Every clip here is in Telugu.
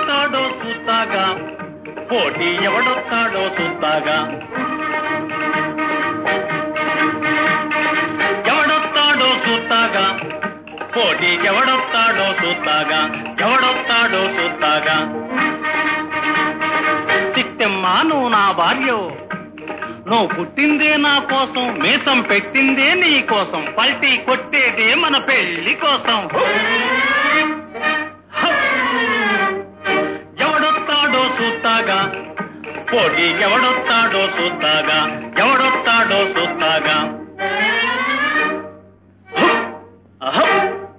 ఎవడొస్తాడో చూస్తాగా పోటీ ఎవడొస్తాడో చూస్తాగా ఎవడొస్తాడో చూస్తాగా పోటీ ఎవడొస్తాడో చూస్తాగా ఎవడొస్తాడో చూస్తాగా చిట్టమ్మా నువ్వు నా భార్యో నువ్వు పుట్టిందే నా కోసం మీసం పెట్టిందే నీ కోసం పల్టీ కొట్టేదే మన పెళ్లి కోసం ఎవడొస్తాడో చూస్తాగా పోటీ ఎవడొస్తాడో చూస్తాగా ఎవడొస్తాడో చూస్తాగా అహం.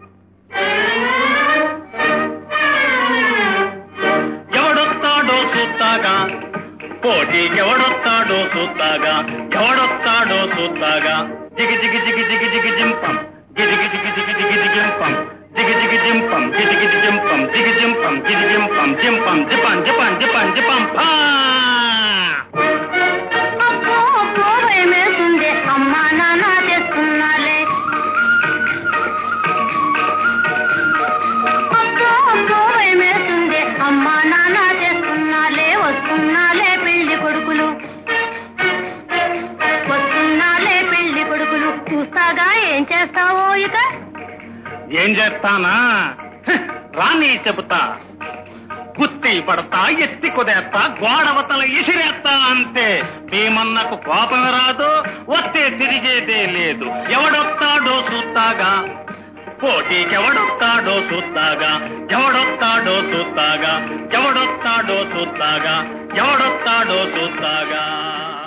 ఎవడొస్తాడో చూస్తాగా పోటీ ఎవడొస్తాడో చూస్తాగా ఎవడొస్తాడో చూస్తాగా జిగి జిగి జిగి జిగి జిగి జింపం గిగి గిగి గిగి గిగి గిగి జింపం జిగి జిగి జింపం గిగి గిగి జింపం జిగి జింపం గిగి జింపం జింపం జిపం జిపం జిపం జిపం పా అబ్బో అబ్బో భయమేస్తుంది అమ్మా నాన్న చేస్తున్నాలే అబ్బో అబ్బో భయమేస్తుంది అమ్మా నాన్న చేస్తున్నాలే వస్తున్నాలే పెళ్లి కొడుకులు వస్తున్నాలే పెళ్లి కొడుకులు చూస్తాగా ఏం చేస్తావో ఇక ఏం చేస్తానా హ్, రాని చెబుతా కుత్తి పడతా ఎత్తి కుదేస్తా గోడవతల ఇసిరేస్తా అంతే భీమన్నకు కోపం రాదు వస్తే తిరిగేదే లేదు ఎవడొస్తాడో చూస్తాగా పోటీకి ఎవడొస్తాడో చూస్తాగా ఎవడొస్తాడో చూస్తాగా ఎవడొస్తాడో చూస్తాగా ఎవడొస్తాడో చూస్తాగా